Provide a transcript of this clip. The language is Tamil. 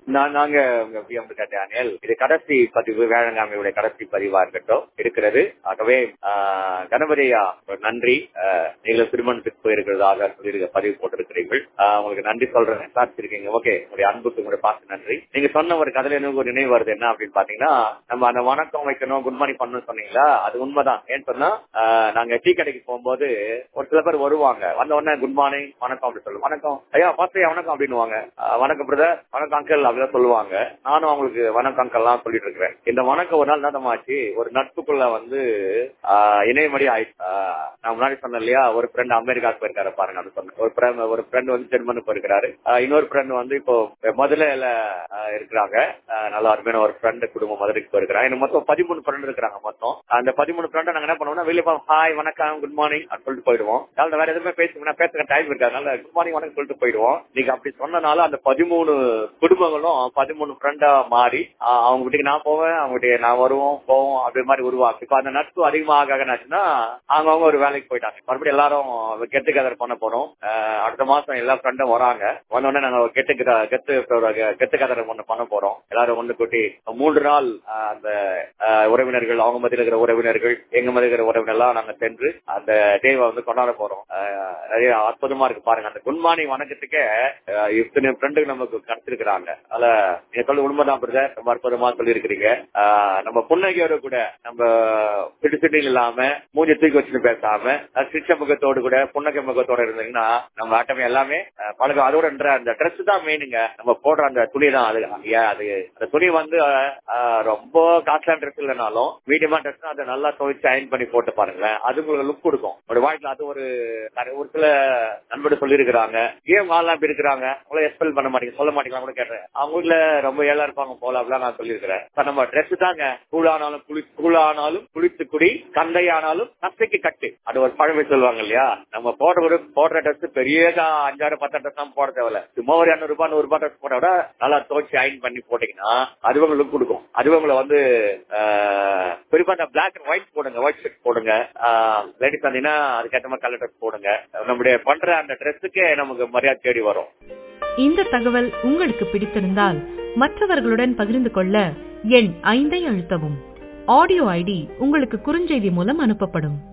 நான் நாங்க உங்க பிஎம் டேனியல் இது கடைசி பதிவு வேளாண்மையுடைய கடைசி பதிவா இருக்கட்டும் இருக்கிறது ஆகவே ஆஹ், கணபதியா ஒரு நன்றி ஆஹ், நீங்களும் திருமணத்துக்கு போயிருக்கிறதாக சொல்லி பதிவு போட்டிருக்கிறீர்கள் ஆஹ், உங்களுக்கு நன்றி சொல்றேன் விசாரிச்சிருக்கீங்க ஓகே உங்களுடைய அன்புக்கு உங்களுடைய பார்த்து நன்றி நீங்க சொன்ன ஒரு கதையில எனக்கு ஒரு நினைவு வருது என்ன அப்படின்னு பாத்தீங்கன்னா நம்ம அந்த வணக்கம் வைக்கணும் குட் மார்னிங் பண்ணணும் சொன்னீங்களா அது உண்மைதான் ஏன்னு சொன்னா ஆஹ், நாங்க டீ கடைக்கு போகும்போது ஒரு சில பேர் வருவாங்க வந்த உடனே குட் மார்னிங் வணக்கம் அப்படி சொல்லுவாங்க வணக்கம் ஐயா பாஸ்டர் வணக்கம் அப்படின்னுவாங்க ஆஹ், வணக்கம் பிரதர் வணக்கம் அங்கிள் அப்படிதான் சொல்லுவாங்க நானும் அவங்களுக்கு வணக்கம் அங்கிள் எல்லாம் சொல்லிட்டு இருக்கிறேன் இந்த வணக்கம் ஒரு நாள் என்னமாச்சு ஒரு நட்புக்குள்ள வந்து ஆஹ், இணையமடி ஆயிடுச்சு ஆஹ், நான் முன்னாடி சொன்னேன் இல்லையா ஒரு ஃப்ரெண்ட் அமெரிக்காவுக்கு போயிருக்காரு பாருங்க அது சொன்னேன் ஒரு friend- ஒரு ஃப்ரெண்ட் வந்து ஜெர்மனுக்கு போயிருக்காரு ஆஹ், இன்னொரு ஃப்ரெண்ட் வந்து இப்போ மதுரையில ஆஹ், இருக்கிறாங்க ஆஹ், நல்ல அருமையான ஒரு ஃப்ரெண்ட் குடும்பம் மதுரைக்கு போயிருக்கிறாங்க எனக்கு மொத்தம் பதிமூணு ஃப்ரெண்ட் இருக்கிறாங்க மொத்தம் அந்த பதிமூணு ஃப்ரெண்ட் நாங்க என்ன பண்ணுவோம்னா வெளியே போய் ஹாய் வணக்கம் குட் மார்னிங் அப்படின்னு சொல்லிட்டு போயிடுவோம் அதனால வேற எதுவுமே பேசுங்கன்னா பேசுற டைம் இருக்காதுனால குட் மார்னிங் வணக்கம் சொல்லிட்டு போயிடுவோம் நீங்க அப்படி சொன்னனால அந்த பதிமூணு குடும்பங்களும் பதிமூணு ஃப்ரெண்டா மாறி ஆஹ், அவங்க வீட்டுக்கு நான் போவேன் அவங்க வீட்டுக்கு நான் வருவோம் போவோம் அப்படி மாதிரி உருவாக்கும் இப்ப அந்த நட்பு அதிகமாக ஆச்சுன்னா அவங்கவுங்க ஒரு வேலைக்கு போயிட்டாங்க மறுபடியும் எல்லாரும் கெட் டுகெதர் பண்ண போறோம் ஆஹ், அடுத்த மாசம் எல்லா ஃப்ரெண்டும் வராங்க வந்த உடனே நாங்க கெட்டு கெத்து கெட்டு கதரை ஒண்ணு பண்ண போறோம் எல்லாரும் ஒண்ணு கூட்டி மூன்று நாள் ஆஹ், அந்த ஆஹ், உறவினர்கள் அவங்க மத்தியில் இருக்கிற உறவினர்கள் எங்க மத்தியில் இருக்கிற உறவினர் எல்லாம் நாங்க சென்று அந்த டேவை வந்து கொண்டாட போறோம் ஆஹ், நிறைய அற்புதமா இருக்கு பாருங்க அந்த குட் மார்னிங் வணக்கத்துக்கே ஆஹ், இத்தனை ஃப்ரெண்டுகள் நமக்கு கிடைச்சிருக்கிறாங்க அதனால நீங்க சொல்ல உண்மைதான் பிரதர் ரொம்ப அற்புதமா சொல்லியிருக்கிறீங்க ஆஹ், நம்ம புன்னகையோட கூட நம்ம சிட்டு சிட்டில் இல்லாம மூஞ்சி தூக்கி வச்சுட்டு பேசாம அஹ், சிரிச்ச முகத்தோடு கூட புன்னகை முகத்தோட இருந்தீங்கன்னா நம்ம ஆட்டமே எல்லாமே அஹ், பழக்கம் அதோட என்ற அந்த ட்ரெஸ் தான் மெயினுங்க நம்ம போடுற அந்த துணி தான் அது ஏன் அது அந்த துணி வந்து அஹ், ரொம்ப காஸ்ட்லியான ட்ரெஸ் இல்லைனாலும் மீடியமா ட்ரெஸ் அதை நல்லா துவைச்சு அயன் பண்ணி போட்டு பாருங்களேன் அது உங்களுக்கு லுக் கொடுக்கும் ஒரு வாழ்க்கையில அது ஒரு நிறைய ஒரு சில நண்பர்கள் சொல்லியிருக்கிறாங்க ஏன் வாழலாம் இப்படி இருக்கிறாங்க உங்களை எக்ஸ்பெல் பண்ண மாட்டீங்க சொல்ல மாட்டீங்களா கூட கேட்டேன் அவங்க வீட்டுல ரொம்ப ஏழா இருப்பாங்க போல அப்படிலாம் நான் சொல்லியிருக்கிறேன் இப்ப நம்ம ட்ரெஸ் தாங்க கூழானாலும் குளி கூழானாலும் குளித்து குடி கந்தை ஆனாலும் கத்தைக்கு கட்டு அது ஒரு பழமை சொல்லுவாங்க இல்லையா நம்ம போடுற ஒரு போடுற ட்ரெஸ் பெரிய கா- அஞ்சாயிரம் பத்தாயிரம் ட்ரெஸ் தான் போட தேவையில்ல சும்மா ஒரு இரநூறு ரூபாய் நூறு ரூபாய் ட்ரெஸ் போட விட நல்லா துவச்சி அயன் பண்ணி போட்டீங்கன்னா அது உங்களுக்கு கொடுக்கும் அது உங்களை வந்து ஆஹ், குறிப்பா அந்த பிளாக் அண்ட் ஒயிட் போடுங்க ஒயிட் ஷர்ட் போடுங்க லேடிஸ் வந்தீங்கன்னா அதுக்கேற்ற மாதிரி கலர் ட்ரெஸ் போடுங்க நம்முடைய பண்ற அந்த ட்ரெஸ்ஸுக்கே நமக்கு மரியாதை தேடி வரும் இந்த தகவல் உங்களுக்கு பிடித்திருந்தால் மற்றவர்களுடன் பகிர்ந்து கொள்ள எண் ஐந்தை அழுத்தவும் ஆடியோ ஐடி உங்களுக்கு குறுஞ்செய்தி மூலம் அனுப்பப்படும்